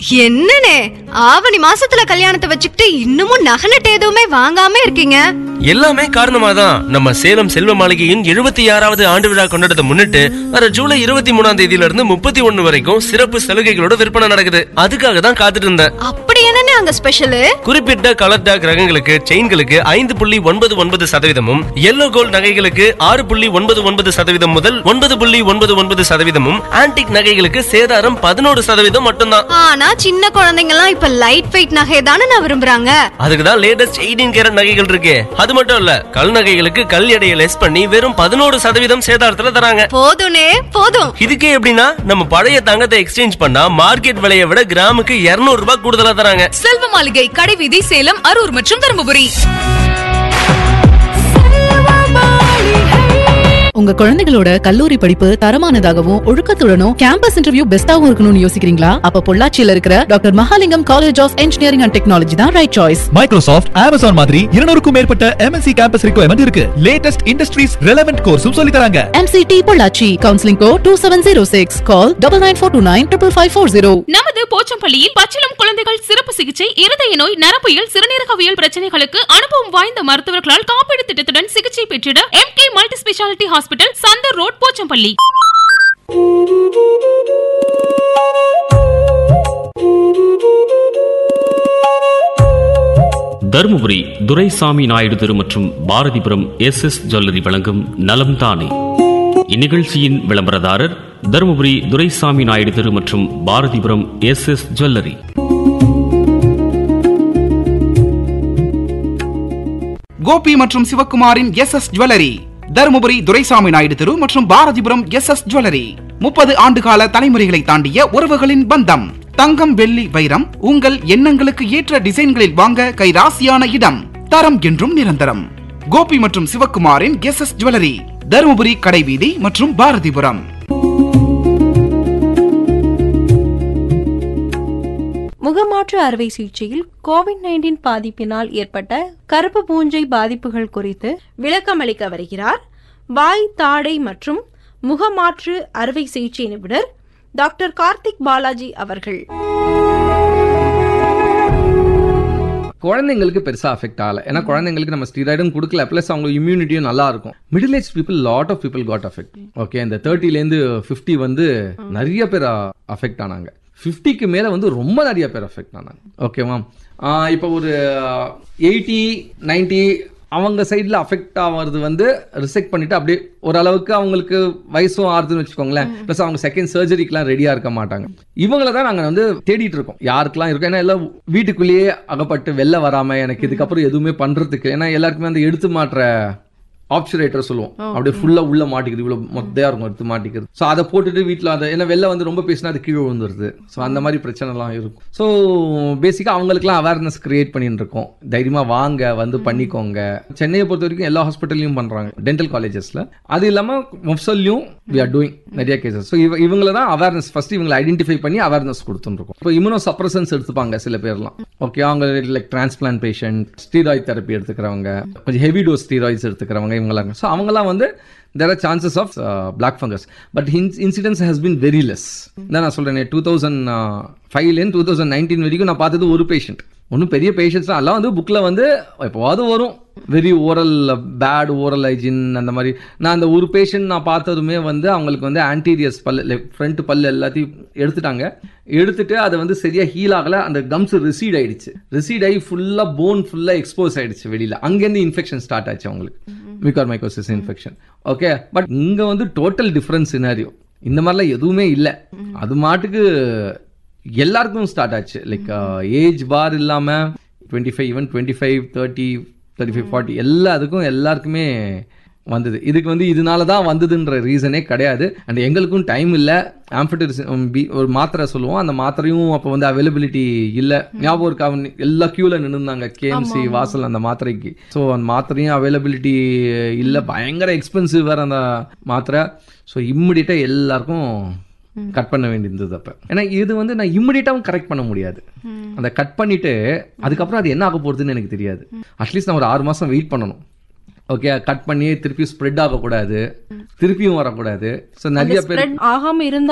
என்னனே ஆவணி மாசத்துல கல்யாணத்தை வச்சுக்கிட்டு இன்னமும் நகை நட்டு எதுவுமே வாங்காம இருக்கீங்க எல்லாமே காரணமா தான் நம்ம சேலம் செல்வ மாளிகையின் எழுபத்தி ஆறாவது ஆண்டு விழா கொண்டாடத்தை முன்னிட்டு வர ஜூலை இருபத்தி மூணாம் தேதியில இருந்து முப்பத்தி ஒண்ணு வரைக்கும் சிறப்பு சலுகைகளோட விற்பனை நடக்குது அதுக்காக தான் காத்துட்டு இருந்தேன் அப்படி என்னனே அங்க ஸ்பெஷல் குறிப்பிட்ட கலர் டாக் ரகங்களுக்கு செயின்களுக்கு ஐந்து புள்ளி ஒன்பது ஒன்பது சதவீதமும் எல்லோ கோல்ட் நகைகளுக்கு ஆறு புள்ளி ஒன்பது ஒன்பது சதவீதம் முதல் ஒன்பது புள்ளி ஒன்பது ஒன்பது சதவீதமும் ஆன்டிக் நகைகளுக்கு சேதாரம் பதினோரு சதவீதம் மட்டும்தான் ஆனா சின்ன குழந்தைங்க எல்லாம் இப்ப லைட் வெயிட் நகை தானே நான் விரும்புறாங்க அதுக்கு தான் லேட்டஸ்ட் எயிட்டீன் கேரட் நகைகள் இருக்கு அது மட்டும் இல்ல கல் நகைகளுக்கு கல் எடையை லெஸ் பண்ணி வெறும் பதினோரு சதவீதம் சேதாரத்துல தராங்க போதும்னே போதும் இதுக்கே எப்படின்னா நம்ம பழைய தங்கத்தை எக்ஸ்சேஞ்ச் பண்ணா மார்க்கெட் விலையை விட கிராமுக்கு 200 ரூபாய் கூடுதலா தராங்க செல்வ மாளிகை கடைவீதி சேலம் அரூர் மற்றும் தருமபுரி உங்க குழந்தைகளோட கல்லூரி படிப்பு தரமானதாகவும் ஒழுக்கத்துடனும் கேம்பஸ் இன்டர்வியூ பெஸ்டாவும் இருக்கணும்னு யோசிக்கிறீங்களா அப்ப பொள்ளாச்சியில இருக்கிற doctor Mahalingam college of engineering and technology தான் ரைட் சாய்ஸ் மைக்ரோசாஃப்ட் அமேசான் மாதிரி இருநூறுக்கும் மேற்பட்ட எம்என்சி கேம்பஸ் ரிக்வயர்மெண்ட் இருக்கு லேட்டஸ்ட் இண்டஸ்ட்ரீஸ் ரெலவென்ட் கோர்ஸும் சொல்லி தராங்க MCT Pollachi counselling code two seven zero six call double nine four two nine triple five four zero நமது போச்சம்பள்ளியில் பச்சிளம் குழந்தைகள் சிறப்பு சிகிச்சை இருதய நோய் நரம்பியல் சிறுநீரகவியல் பிரச்சனைகளுக்கு அனுபவம் வாய்ந்த மருத்துவர்களால் காப்பீடு திட்டத்துடன் சிகிச்சை பெற்றிட M K multi speciality hospital Chandar road Pochampalli Dharmapuri Duraisamy Naidu தெரு மற்றும் பாரதிபுரம் எஸ் எஸ் ஜுவல்லரி வழங்கும் நலம் தானே இந்நிகழ்ச்சியின் விளம்பரதாரர் தருமபுரி துரைசாமி நாயுடு தெரு மற்றும் Bharathipuram S S jewellery Gopi மற்றும் சிவக்குமாரின் S S jewellery Dharmapuri Duraisamy Naidu தெரு மற்றும் பாரதிபுரம் எஸ் எஸ் ஜுவல்லரி முப்பது ஆண்டுகால தலைமுறைகளை தாண்டிய உறவுகளின் பந்தம் தங்கம் வெள்ளி வைரம் உங்கள் எண்ணங்களுக்கு ஏற்ற டிசைன்களில் வாங்க கைராசியான இடம் தரம் என்றும் நிரந்தரம் கோபி மற்றும் சிவக்குமாரின் எஸ் எஸ் ஜுவல்லரி தருமபுரி கடைவீதி மற்றும் பாரதிபுரம் முகமாற்று அறுவை சிகிச்சையில் கோவிட் நைன்டீன் பாதிப்பினால் ஏற்பட்ட கருப்பு பூஞ்சை பாதிப்புகள் குறித்து விளக்கமளிக்க வருகிறார் வாய் தாடை மற்றும் முகமாற்று அறுவை சிகிச்சை நிபுணர் டாக்டர் கார்த்திக் பாலாஜி அவர்கள் குழந்தைங்களுக்கு பெருசா அஃபெக்ட் ஆகல ஏன்னா குழந்தைங்களுக்கு நம்ம ஸ்டீராய்டும் கொடுக்கல ப்ளஸ் அவங்க இம்யூனிட்டியும் நல்லா இருக்கும் middle age people lot of people got affect okay இந்த தேர்ட்டிலேருந்து ஃபிஃப்டி வந்து நிறைய பேர் அஃபெக்ட் ஆனாங்க ஃபிஃப்டிக்கு மேலே வந்து ரொம்ப நிறைய பேர் அஃபெக்ட் ஆனாங்க ஓகேவா இப்போ ஒரு எயிட்டி நைன்ட்டி அவங்க சைடில் அஃபெக்ட் ஆகிறது வந்து ரிசெக்ட் பண்ணிட்டு அப்படியே ஓரளவுக்கு அவங்களுக்கு வயசும் ஆறுதுன்னு வச்சுக்கோங்களேன் ப்ளஸ் அவங்க செகண்ட் சர்ஜரிக்கெலாம் ரெடியாக இருக்க மாட்டாங்க இவங்கள தான் நாங்கள் வந்து தேடிட்டு இருக்கோம் யாருக்கெல்லாம் இருக்கும் ஏன்னா எல்லாம் வீட்டுக்குள்ளேயே அகப்பட்டு வெளில வராமல் எனக்கு இதுக்கப்புறம் எதுவுமே பண்ணுறதுக்கு ஏன்னா எல்லாருக்குமே அந்த எடுத்து மாற்ற ஆப்சுரேட்டர் சொல்லுவோம் அப்படியே ஃபுல்லா உள்ள மாட்டிக்குது இவ்வளவு மொத்தையா இருக்கும் எடுத்து மாட்டிக்கிறது ஸோ அதை போட்டுட்டு வீட்டில் அதை ஏன்னா வெளில வந்து ரொம்ப பேசினா அது கீழே விழுந்துருது ஸோ அந்த மாதிரி பிரச்சனைலாம் இருக்கும் ஸோ பேசிக்காக அவங்களுக்குலாம் அவேர்னஸ் கிரியேட் பண்ணிட்டு இருக்கோம் தைரியமா வாங்க வந்து பண்ணிக்கோங்க சென்னையை பொறுத்த வரைக்கும் எல்லா ஹாஸ்பிட்டல்லையும் பண்றாங்க டென்டல் காலேஜஸ்ல அது இல்லாமல் மொஃப்சல்லையும் வி ஆர் டூயிங் நிறைய கேசஸ் ஸோ இவ இவங்கள தான் அவேர்னஸ் ஃபர்ஸ்ட் இவங்களை ஐடென்டிஃபை பண்ணி அவேர்னஸ் கொடுத்துருக்கோம் இப்போ இம்யூனோ சப்ரசன்ஸ் எடுத்துப்பாங்க சில பேர்லாம் ஓகே அவங்க like transplant patient steroid therapy எடுத்துக்கிறவங்க கொஞ்சம் ஹெவி டோஸ் ஸ்டீராய்ட்ஸ் எடுத்துக்கிறவங்க இவங்களாம் ஸோ அவங்கலாம் வந்து there are chances of black fungus but incidence has been very less தான் நான் சொல்கிறேன் டூ தௌசண்ட் ஃபைவ்லேருந்து டூ தௌசண்ட் நைன்டீன் வரைக்கும் நான் பார்த்தது ஒரு பேஷண்ட் ஒன்றும் பெரிய பேஷண்ட்ஸ் தான் எல்லாம் வந்து புக்கில் வந்து எப்போவாவது வரும் very oral bad oral hygiene அந்த மாதிரி நான் அந்த ஒரு பேஷண்ட் நான் பார்த்ததுமே வந்து அவங்களுக்கு வந்து ஆன்டீரியர்ஸ் பல் ஃப்ரண்ட் பல் எல்லாத்தையும் எடுத்துட்டாங்க எடுத்துட்டு அதை வந்து சரியாக ஹீல் ஆகலை அந்த கம்ஸ் ரிசீட் ஆயிடுச்சு ரிசீட் ஆகி ஃபுல்லாக போன் ஃபுல்லாக எக்ஸ்போஸ் ஆயிடுச்சு வெளியில் அங்கேருந்து இன்ஃபெக்ஷன் ஸ்டார்ட் ஆச்சு அவங்களுக்கு mucormycosis infection okay but இங்கே வந்து டோட்டல் டிஃப்ரென்ஸ் சினாரியோ இந்த மாதிரிலாம் எதுவுமே இல்லை அது மாட்டுக்கு எல்லாருக்கும் ஸ்டார்ட் ஆச்சு லைக் ஏஜ் பார் இல்லாமல் twenty five even twenty five thirty thirty five forty எல்லாத்துக்கும் எல்லாருக்குமே வந்தது இதுக்கு வந்து இதனால தான் வந்ததுன்ற ரீசனே கிடையாது அண்ட் எங்களுக்கும் டைம் இல்லை ஆம்பிட்டர் பி ஒரு மாத்திரை சொல்லுவோம் அந்த மாத்திரையும் அப்போ வந்து அவைலபிலிட்டி இல்லை ஞாபகம் இருக்கா அவன் எல்லா க்யூவில் நின்றுந்தாங்க கேஎம்சி வாசல் அந்த மாத்திரைக்கு ஸோ அந்த மாத்திரையும் அவைலபிலிட்டி இல்லை பயங்கர எக்ஸ்பென்சிவ் வேறு அந்த மாத்திரை ஸோ இம்மிடியட்டாக எல்லாருக்கும் கட் பண்ண வேண்டியிருந்தது அப்போ ஏன்னா இது வந்து நான் இம்மிடியட்டாகவும் கரெக்ட் பண்ண முடியாது அந்த கட் பண்ணிட்டு அதுக்கப்புறம் அது என்ன ஆக போகுதுன்னு எனக்கு தெரியாது அட்லீஸ்ட் நான் ஒரு ஆறு மாதம் வெயிட் பண்ணணும் ஓகே கட் பண்ணி திருப்பி ஸ்ப்ரெட் ஆகக்கூடாது திருப்பியும் வரக்கூடாது ஸோ நிறைய பேர் ஸ்ப்ரெட் ஆகாம இருந்தா